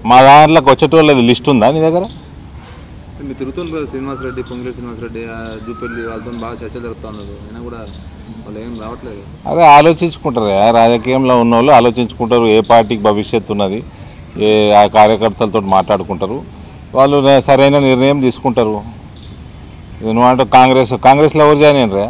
మా దాంట్లోకి వచ్చేటోళ్ళది లిస్ట్ ఉందా నీ దగ్గర మీ తిరుగుతుంది కదా శ్రీనివాస్ రెడ్డి పొంగిలి శ్రీనివాస్ రెడ్డి ఆ జూపల్లి వాళ్ళతో బాగా చర్చ జరుపుతా ఉన్నారు అయినా కూడా వాళ్ళు ఏం రావట్లేదు అదే ఆలోచించుకుంటారు ఆ రాజకీయంలో ఉన్న వాళ్ళు ఆలోచించుకుంటారు ఏ పార్టీకి భవిష్యత్తు ఉన్నది ఏ ఆ కార్యకర్తలతో మాట్లాడుకుంటారు వాళ్ళు నే- సరైన నిర్ణయం తీసుకుంటారు ఎందుకంటే కాంగ్రెస్ కాంగ్రెస్లో ఎవరు జాయిన్ అయినరా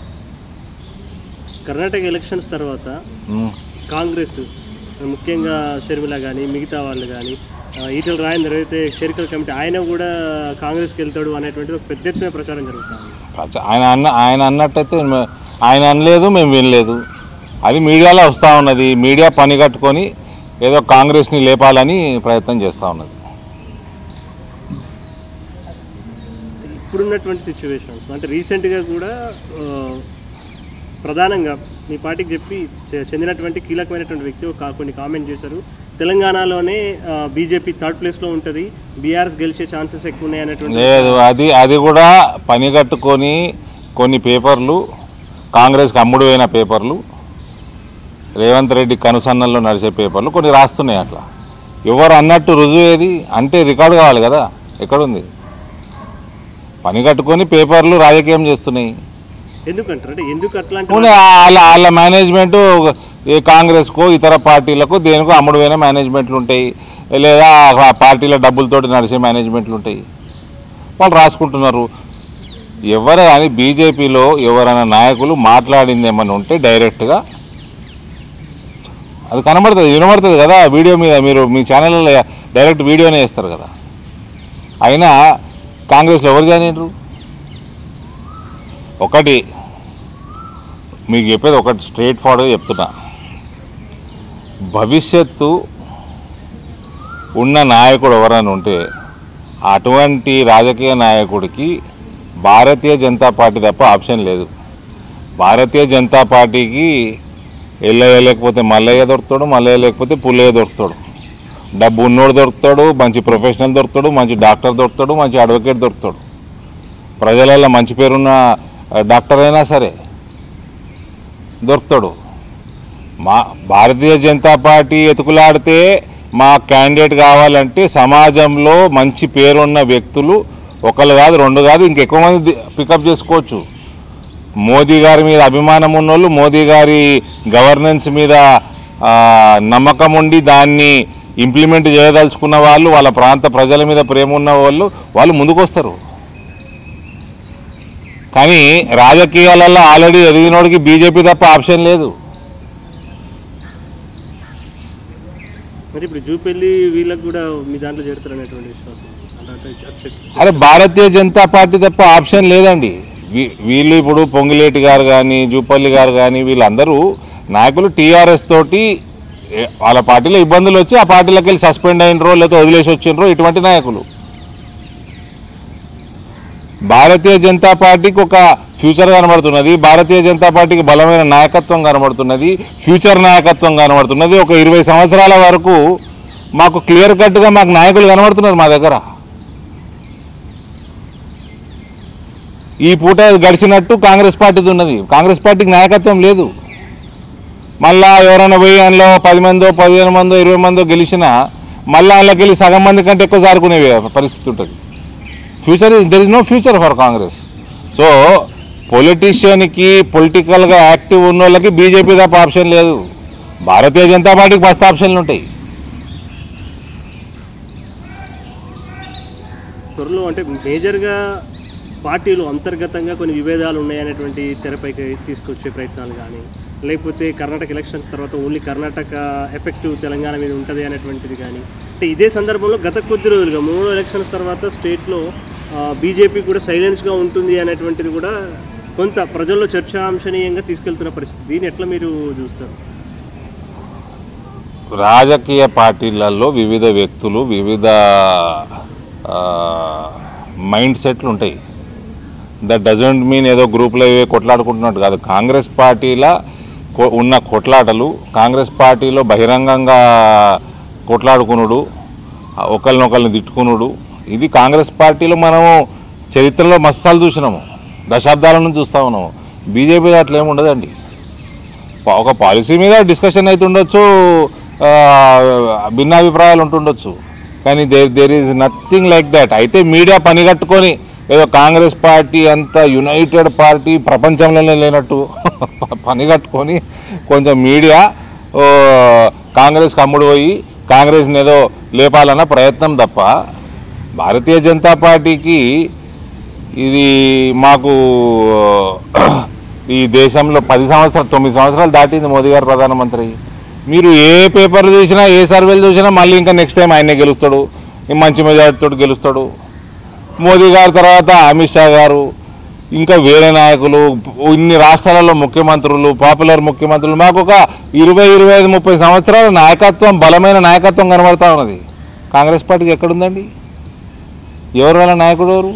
కర్ణాటక ఎలక్షన్స్ తర్వాత కాంగ్రెస్ ముఖ్యంగా షర్మిల కానీ మిగతా వాళ్ళు కానీ ఈటల రాజేందర్ అయితే షెరికల్ కమిటీ ఆయన కూడా కాంగ్రెస్కి వెళ్తాడు అనేటువంటిది ఒక పెద్ద ఎత్తున ప్రచారం జరుగుతుంది ఆయన అన్న ఆయన అన్నట్టయితే మే- ఆయన అనలేదు మేము వినలేదు అది మీడియాలో వస్తూ ఉన్నది మీడియా పని కట్టుకొని ఏదో కాంగ్రెస్ని లేపాలని ప్రయత్నం చేస్తూ ఉన్నది ఇప్పుడున్నటువంటి సిచ్యువేషన్స్ అంటే రీసెంట్గా కూడా ఆ, ప్రధానంగా మీ పార్టీకి చెప్పి చె- చెందినటువంటి కీలకమైనటువంటి వ్యక్తి ఒక కొన్ని కామెంట్ చేశారు తెలంగాణలోనే బీజేపీ థర్డ్ ప్లేస్లో ఉంటుంది బీఆర్ఎస్ గెలిచే ఛాన్సెస్ ఎక్కువ ఉన్నాయి అనేటువంటి లేదు అది అది కూడా పని కట్టుకొని కొన్ని పేపర్లు కాంగ్రెస్కి అమ్ముడు అయిన పేపర్లు రేవంత్ రెడ్డి కనుసన్నల్లో నడిచే పేపర్లు కొన్ని రాస్తున్నాయి అట్లా ఎవరు అన్నట్టు రుజువు ఏది అంటే రికార్డు కావాలి కదా ఎక్కడుంది పని కట్టుకొని పేపర్లు రాజకీయం చేస్తున్నాయి ఎందుకంటారు అంటే ఎందుకు అట్లాంటి పోనీ వాళ్ళ వాళ్ళ మేనేజ్మెంట్ ఏ కాంగ్రెస్కో ఇతర పార్టీలకు దేనికో అమ్ముడుపోయిన మేనేజ్మెంట్లు ఉంటాయి లేదా ఆ పార్టీల డబ్బులతోటి నడిచే మేనేజ్మెంట్లు ఉంటాయి వాళ్ళు రాసుకుంటున్నారు ఎవరు కానీ బీజేపీలో ఎవరైనా నాయకులు మాట్లాడింది ఏమన్నా ఉంటే డైరెక్ట్గా అది కనబడుతుంది వినబడుతుంది కదా వీడియో మీద మీరు మీ ఛానల్లో డైరెక్ట్ వీడియోనే వేస్తారు కదా అయినా కాంగ్రెస్లో ఎవరు జాయిన్ అయినరు ఒకటి మీకు చెప్పేది ఒకటి స్ట్రైట్ ఫార్వర్డ్గా చెప్తున్నా భవిష్యత్తు ఉన్న నాయకుడు ఎవరైనా ఉంటే అటువంటి రాజకీయ నాయకుడికి భారతీయ జనతా పార్టీ తప్ప ఆప్షన్ లేదు భారతీయ జనతా పార్టీకి ఎల్లయ్య లేకపోతే మల్లయ్య దొరుకుతాడు మల్లయ్య లేకపోతే పుల్లయ్య దొరుకుతాడు డబ్బు ఉన్నోడు దొరుకుతాడు మంచి ప్రొఫెషనల్ దొరుకుతాడు మంచి డాక్టర్ దొరుకుతాడు మంచి అడ్వకేట్ దొరుకుతాడు ప్రజలలో మంచి పేరున్న ఆ, డాక్టర్ అయినా సరే దొరుకుతాడు మా భారతీయ జనతా పార్టీ ఎతుకులాడితే మా క్యాండిడేట్ కావాలంటే సమాజంలో మంచి పేరున్న వ్యక్తులు ఒకళ్ళు కాదు రెండు కాదు ఇంకెక్కువ మంది పికప్ చేసుకోవచ్చు మోదీ గారి మీద అభిమానం ఉన్నోళ్ళు మోదీ గారి గవర్నెన్స్ మీద ఆ, నమ్మకం ఉండి దాన్ని ఇంప్లిమెంట్ చేయదలుచుకున్న వాళ్ళు వాళ్ళ ప్రాంత ప్రజల మీద ప్రేమ ఉన్న వాళ్ళు వాళ్ళు ముందుకు వస్తారు కానీ రాజకీయాలలో ఆల్రెడీ ఎదిగినోడికి బీజేపీ తప్ప ఆప్షన్ లేదు మరి ఇప్పుడు జూపెళ్ళి వీళ్ళకి కూడా మీ దాంట్లో చేరుతారు అనేటువంటి విశ్వాసం అంటే అంటే అచ్చ- అరే భారతీయ జనతా పార్టీ తప్ప ఆప్షన్ లేదండి వీ- వీళ్ళు ఇప్పుడు పొంగిలేటి గారు కానీ జూపల్లి గారు కానీ వీళ్ళందరూ నాయకులు టీఆర్ఎస్ తోటి ఏ, వాళ్ళ పార్టీలో ఇబ్బందులు వచ్చి ఆ పార్టీలోకి వెళ్ళి సస్పెండ్ అయినరో లేకపోతే వదిలేసి వచ్చినరో ఇటువంటి నాయకులు భారతీయ జనతా పార్టీకి ఒక ఫ్యూచర్ కనబడుతున్నది భారతీయ జనతా పార్టీకి బలమైన నాయకత్వం కనబడుతున్నది ఫ్యూచర్ నాయకత్వం కనబడుతున్నది ఒక ఇరవై సంవత్సరాల వరకు మాకు క్లియర్ కట్గా మాకు నాయకులు కనబడుతున్నారు మా దగ్గర ఈ పూట గడిచినట్టు కాంగ్రెస్ పార్టీది ఉన్నది కాంగ్రెస్ పార్టీకి నాయకత్వం లేదు మళ్ళా ఎవరైనా పోయి అందులో పది మందో పదిహేను మందో ఇరవై మందో గెలిచినా మళ్ళీ అందులోకి వెళ్ళి సగం మంది కంటే ఎక్కువ జారుకునే పరిస్థితి ఉంటుంది future there is no future for Congress so పొలిటీషియన్కి పొలిటికల్గా యాక్టివ్ ఉన్న వాళ్ళకి బీజేపీ తప్ప ఆప్షన్ లేదు భారతీయ జనతా పార్టీకి ఫస్ట్ ఆప్షన్లు ఉంటాయి త్వరలో అంటే మేజర్గా పార్టీలు అంతర్గతంగా కొన్ని విభేదాలు ఉన్నాయనేటువంటి తెరపైకి తీసుకొచ్చే ప్రయత్నాలు కానీ లేకపోతే కర్ణాటక ఎలక్షన్స్ తర్వాత ఓన్లీ కర్ణాటక ఎఫెక్టివ్ తెలంగాణ మీద ఉంటుంది అనేటువంటిది కానీ అంటే ఇదే సందర్భంలో గత కొద్ది రోజులుగా మూడు ఎలక్షన్స్ తర్వాత స్టేట్లో బీజేపీ కూడా సైలెన్స్గా ఉంటుంది అనేటువంటిది కూడా కొంత ప్రజల్లో చర్చాంశనీయంగా తీసుకెళ్తున్న పరిస్థితి దీన్ని ఎట్లా మీరు చూస్తారు రాజకీయ పార్టీలలో వివిధ వ్యక్తులు వివిధ మైండ్ సెట్లు ఉంటాయి దట్ డజంట్ మీన్ ఏదో గ్రూప్లో ఇవే కొట్లాడుకుంటున్నట్టు కాదు కాంగ్రెస్ పార్టీల కొ- ఉన్న కొట్లాటలు కాంగ్రెస్ పార్టీలో బహిరంగంగా కొట్లాడుకునుడు ఒకరినొకరిని తిట్టుకునుడు ఇది కాంగ్రెస్ పార్టీలో మనము చరిత్రలో మస్తాలు చూసినాము దశాబ్దాల నుంచి చూస్తూ ఉన్నాము బీజేపీ అట్లా ఏమి ఉండదండి ప- ఒక పాలసీ మీద డిస్కషన్ అయితే ఉండొచ్చు ఆ, భిన్నాభిప్రాయాలు ఉంటుండొచ్చు కానీ there there is nothing like that అయితే మీడియా పని కట్టుకొని ఏదో కాంగ్రెస్ పార్టీ అంత యునైటెడ్ పార్టీ ప్రపంచంలోనే లేనట్టు పని కట్టుకొని కొంచెం మీడియా ఓ, కాంగ్రెస్కి అమ్ముడు పోయి కాంగ్రెస్ని ఏదో లేపాలన్న ప్రయత్నం తప్ప భారతీయ జనతా పార్టీకి ఇది మాకు ఈ దేశంలో పది సంవత్సరాలు తొమ్మిది సంవత్సరాలు దాటింది మోదీ గారు ప్రధానమంత్రి మీరు ఏ పేపర్లు చూసినా ఏ సర్వేలు చూసినా మళ్ళీ ఇంకా నెక్స్ట్ టైం ఆయనే గెలుస్తాడు ఈ మంచి మెజార్టీతో గెలుస్తాడు మోదీ గారి తర్వాత అమిత్ షా గారు ఇంకా వేరే నాయకులు ఇన్ని రాష్ట్రాలలో ముఖ్యమంత్రులు పాపులర్ ముఖ్యమంత్రులు మాకు ఒక ఇరవై ఇరవై ఐదు ముప్పై సంవత్సరాల నాయకత్వం బలమైన నాయకత్వం కనబడతా ఉన్నది కాంగ్రెస్ పార్టీకి ఎక్కడుందండి ఎవరు వాళ్ళ నాయకుడు ఎవరు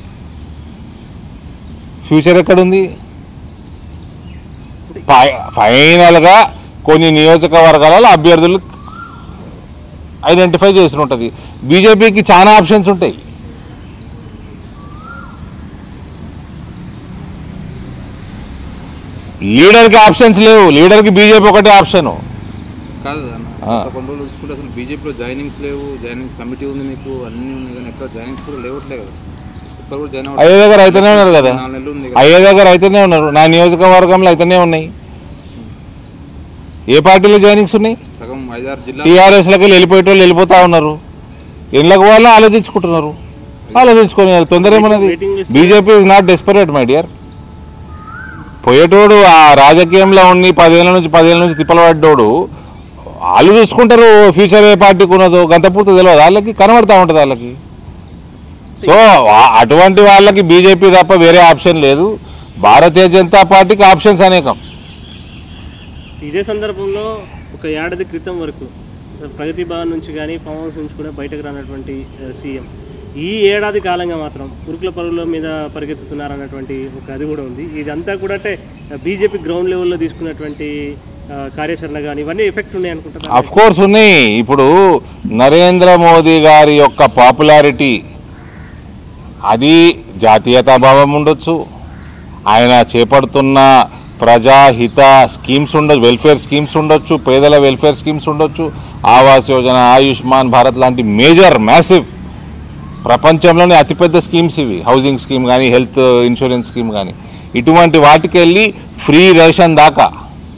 ఫ్యూచర్ ఎక్కడుంది ఫై- ఫైనల్గా కొన్ని నియోజకవర్గాలలో అభ్యర్థులు ఐడెంటిఫై చేసి ఉంటుంది బీజేపీకి చాలా ఆప్షన్స్ ఉంటాయి లీడర్కి ఆప్షన్స్ లేవు లీడర్కి బీజేపీ ఒకటే ఆప్షను కాదు అన్న ఆ. గత కొన్ని రోజులు చూసుకుంటే అసలు బీజేపీలో జాయినింగ్స్ లేవు జాయినింగ్ కమిటీ ఉంది మీకు అన్నీ ఉన్నాయి కానీ ఎక్కడ జాయినింగ్స్ కూడా లేవట్లే కదా ఇక్కడ కూడా జాయిన్ అయ్యే దగ్గర అయితేనే ఉన్నారు కదా నాలుగు నెలలు ఉంది కదా. అయ్యే దగ్గర అయితేనే ఉన్నారు నా నియోజకవర్గంలో అయితేనే ఉన్నాయి ఏ పార్టీలో జాయినింగ్స్ ఉన్నాయి సగం ఐదారు జిల్లా టీఆర్ఎస్లకి వెళ్ళిపోయేటోళ్ళు వెళ్ళిపోతా ఉన్నారు ఇళ్ళకి వాళ్ళు ఆలోచించుకుంటున్నారు ఆలోచించుకొని తొందర ఏమన్నది Waiting list- BJP is not desperate my dear పోయేటోడు ఆ రాజకీయంలో ఉండి పదేళ్ళ నుంచి పదేళ్ళ నుంచి తిప్పలబడ్డోడు వాళ్ళు చూసుకుంటారు ఫ్యూచర్ ఏ పార్టీకి ఉన్నదో గంతపూర్తి తెలియదు వాళ్ళకి కనబడతా ఉంటుంది వాళ్ళకి సో ఆ- అటువంటి వాళ్ళకి బీజేపీ తప్ప వేరే ఆప్షన్ లేదు భారతీయ జనతా పార్టీకి ఆప్షన్స్ అనేకం ఇదే సందర్భంలో ఒక ఏడాది క్రితం వరకు ప్రగతి భవన్ నుంచి కానీ ఫామ్ హౌస్ నుంచి కూడా బయటకు రానటువంటి ఆ, సీఎం ఈ ఏడాది కాలంగా మాత్రం ఉరుకుల పరుగుల మీద పరిగెత్తుతున్నారన్నటువంటి ఒక అది కూడా ఉంది ఇదంతా కూడా అంటే బీజేపీ గ్రౌండ్ లెవెల్లో తీసుకున్నటువంటి ఆ, కార్యాచరణ కానీ ఇవన్నీ ఎఫెక్ట్ ఉన్నాయి అనుకుంటున్నారు అఫ్ కోర్స్ ఉన్నాయి ఇప్పుడు నరేంద్ర మోదీ గారి యొక్క పాపులారిటీ అది జాతీయతాభావం ఉండొచ్చు ఆయన చేపడుతున్న ప్రజాహిత స్కీమ్స్ ఉండొచ్చు వెల్ఫేర్ స్కీమ్స్ ఉండొచ్చు పేదల వెల్ఫేర్ స్కీమ్స్ ఉండొచ్చు ఆవాస్ యోజన ఆయుష్మాన్ భారత్ లాంటి మేజర్ మ్యాసివ్ ప్రపంచంలోనే అతిపెద్ద స్కీమ్స్ ఇవి హౌసింగ్ స్కీమ్ కానీ హెల్త్ ఇన్సూరెన్స్ స్కీమ్ కానీ ఇటువంటి వాటికి వెళ్ళి ఫ్రీ రేషన్ దాకా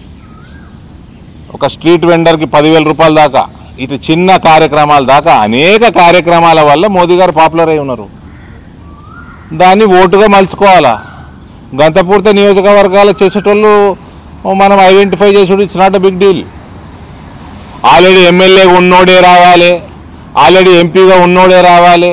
ఒక స్ట్రీట్ వెండర్కి పదివేల రూపాయల దాకా ఇటు చిన్న కార్యక్రమాల దాకా అనేక కార్యక్రమాల వల్ల మోదీ గారు పాపులర్ అయి ఉన్నారు దాన్ని ఓటుగా మలుచుకోవాలా గంతపూర్తి నియోజకవర్గాలు చేసేటోళ్ళు మనం ఐడెంటిఫై చేసుడు it's not a big deal already MLA ఉన్నోడే రావాలి ఆల్రెడీ ఎంపీగా ఉన్నోడే రావాలి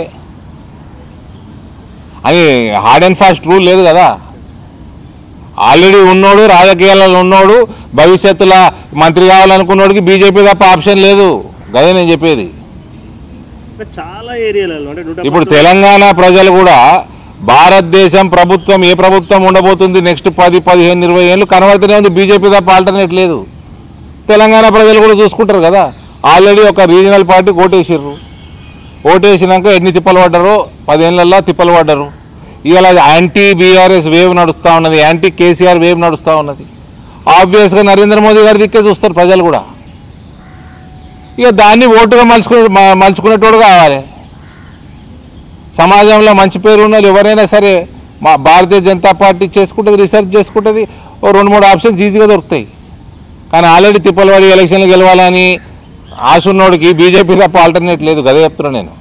అని హార్డ్ అండ్ ఫాస్ట్ రూల్ లేదు కదా ఆల్రెడీ ఉన్నోడు రాజకీయాలలో ఉన్నోడు భవిష్యత్తులో మంత్రి కావాలనుకున్నోడికి బీజేపీ తప్ప ఆప్షన్ లేదు అదే నేను చెప్పేది అంటే చాలా ఏరియాలలో అంటే నూట ఇప్పుడు పంతొమ్మిది- తెలంగాణ ప్రజలు కూడా భారతదేశం ప్రభుత్వం ఏ ప్రభుత్వం ఉండబోతుంది నెక్స్ట్ పది పదిహేను ఇరవై ఏళ్ళు కనబడుతూనే ఉంది బీజేపీ తప్ప ఆల్టర్నేట్ లేదు తెలంగాణ ప్రజలు కూడా చూసుకుంటారు కదా ఆల్రెడీ ఒక రీజనల్ పార్టీ ఓటేసిర్రు ఓటేసినాక ఎన్ని తిప్పలు పడ్డారో పదేళ్ళల్లో తిప్పలు పడ్డారు ఇవాళ యాంటీ బీఆర్ఎస్ వేవ్ నడుస్తూ ఉన్నది యాంటీ కేసీఆర్ వేవ్ నడుస్తూ ఉన్నది ఆబ్వియస్గా నరేంద్ర మోదీ గారి దిక్కే చూస్తారు ప్రజలు కూడా ఇక దాన్ని ఓటుగా మలుచుకునే మ- మలుచుకునేటోడు కావాలి సమాజంలో మంచి పేరు ఉన్న వాళ్ళు ఎవరైనా సరే మా భారతీయ జనతా పార్టీ చేసుకుంటుంది రీసెర్చ్ చేసుకుంటుంది ఓ రెండు మూడు ఆప్షన్స్ ఈజీగా దొరుకుతాయి కానీ ఆల్రెడీ తిప్పలవాడి ఎలక్షన్లు గెలవాలని ఆశ ఉన్నోడికి బీజేపీ తప్ప ఆల్టర్నేట్ లేదు కదా చెప్తున్నాను నేను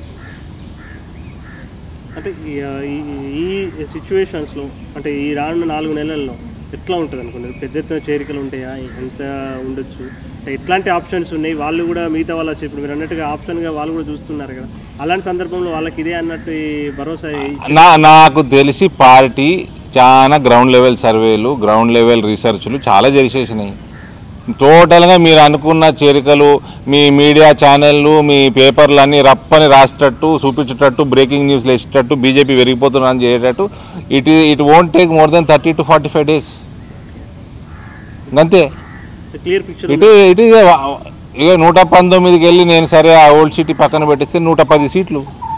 అంటే ఈ- ఈ ఈ సిచ్యువేషన్స్లో అంటే ఈ రానున్న నాలుగు నెలల్లో ఎట్లా ఉంటుంది అనుకున్నారు పెద్ద ఎత్తున చేరికలు ఉంటాయా ఎంత ఉండొచ్చు అంటే ఎట్లాంటి ఆప్షన్స్ ఉన్నాయి వాళ్ళు కూడా మిగతా వాళ్ళు వచ్చి ఇప్పుడు మీరు అన్నట్టుగా ఆప్షన్గా వాళ్ళు కూడా చూస్తున్నారు కదా అలాంటి సందర్భంలో వాళ్ళకి ఇదే అన్నట్టు ఈ భరోసా ఇచ్చి- నా నాకు తెలిసి పార్టీ చాలా గ్రౌండ్ లెవెల్ సర్వేలు గ్రౌండ్ లెవెల్ రీసెర్చ్లు చాలా చేసేసినాయి టోటల్గా మీరు అనుకున్న చేరికలు మీ మీడియా ఛానళ్ళు మీ పేపర్లు అన్నీ రప్పని రాసేటట్టు చూపించేటట్టు బ్రేకింగ్ న్యూస్లు వేసేటట్టు బీజేపీ పెరిగిపోతుందని చేసేటట్టు it it won't take more than thirty to forty five days అంతే క్లియర్ పిక్చర్ ఇటు ఇటు ఇక నూట పంతొమ్మిదికి వెళ్ళి నేను సరే ఆ ఓల్డ్ సిటీ పక్కన పెట్టేస్తే నూట పది సీట్లు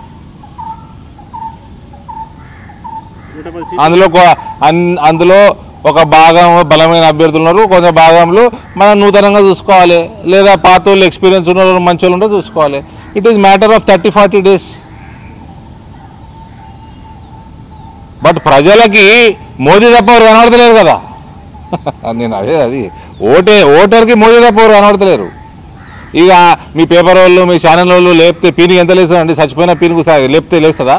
నూట పది సీట్లు అందులో కొ- అన్- అందులో ఒక భాగం బలమైన అభ్యర్థులు ఉన్నారు కొంత భాగంలో మనం నూతనంగా చూసుకోవాలి లేదా పాత వాళ్ళు ఎక్స్పీరియన్స్ ఉన్న వాళ్ళు మంచి వాళ్ళు ఉంటే చూసుకోవాలి it is matter of thirty forty days but ప్రజలకి మోదీ తప్ప ఎవరు కనబడతలేరు కదా నేను అదే అది ఓటే ఓటర్కి మోదీ తప్ప ఎవరు కనబడతలేరు ఇక మీ పేపర్ వాళ్ళు మీ ఛానల్ వాళ్ళు లేపితే పీనికి ఎంత లేస్తుందండి చచ్చిపోయిన పీనుకు సా- లేపితే లేస్తుందా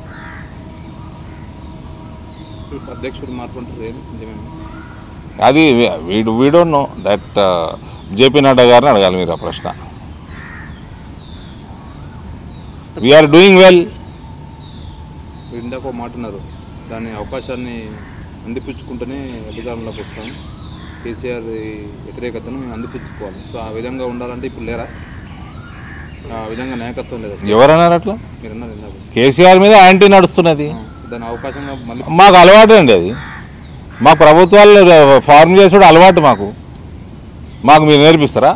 అధ్యక్షుడు మార్పు అంటారు ఏం నిజమేనా అది వీడు we don't know that JP Nadda గారిని అడగాలి మీరు ఆ ప్రశ్న వీఆర్ డూయింగ్ వెల్ మీరు ఇందాక ఒక మాట ఉన్నారు దాని అవకాశాన్ని అందిపుచ్చుకుంటేనే అధికారంలోకి వస్తాం కేసీఆర్ వ్యతిరేకతను మేము అందిపుచ్చుకోవాలి సో ఆ విధంగా ఉండాలంటే ఇప్పుడు లేరా ఆ విధంగా నాయకత్వం లేదా ఎవరన్నారు అట్లా మీరు అన్నారు ఇందాక కేసీఆర్ మీద యాంటీ నడుస్తున్నది ఆ, దాని అవకాశంగా మళ్ళీ మాకు అలవాటు అండి అది మా ప్రభుత్వాలు ఫార్మ్ చేసుడు అలవాటు మాకు మాకు మీరు నేర్పిస్తారా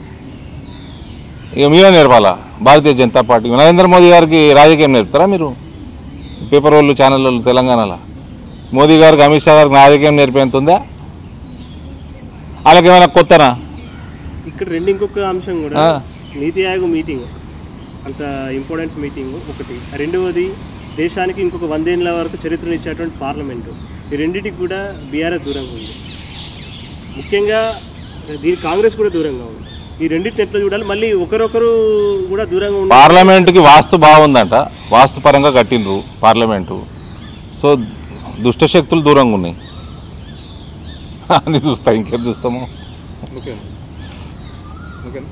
ఇక మీరే నేర్పాలా భారతీయ జనతా పార్టీ నరేంద్ర మోదీ గారికి రాజకీయం నేర్పుతారా మీరు పేపర్ వాళ్ళు ఛానల్ వాళ్ళు తెలంగాణలో మోదీ గారికి అమిత్ షా గారికి రాజకీయం నేర్పేంత ఉందా వాళ్ళకి ఏమైనా కొత్తనా ఇక్కడ రెండు ఇంకొక అంశం కూడా ఆ. నీతి ఆయోగ్ మీటింగ్ అంత ఇంపార్టెన్స్ మీటింగ్ ఒకటి రెండవది దేశానికి ఇంకొక వందేళ్ల వరకు చరిత్రను ఇచ్చేటువంటి పార్లమెంటు ఈ రెండింటికి కూడా బీఆర్ఎస్ దూరంగా ఉంది ముఖ్యంగా దీని కాంగ్రెస్ కూడా దూరంగా ఉంది ఈ రెండింటిని ఎట్లా చూడాలి మళ్ళీ ఒకరొకరు కూడా దూరంగా ఉంది పార్లమెంటుకి వాస్తు బాగుందంట వాస్తు పరంగా కట్టిండ్రు పార్లమెంటు సో దుష్ట శక్తులు దూరంగా ఉన్నాయి అని చూస్తా ఇంకేం చూస్తాము ఓకే ఓకేనా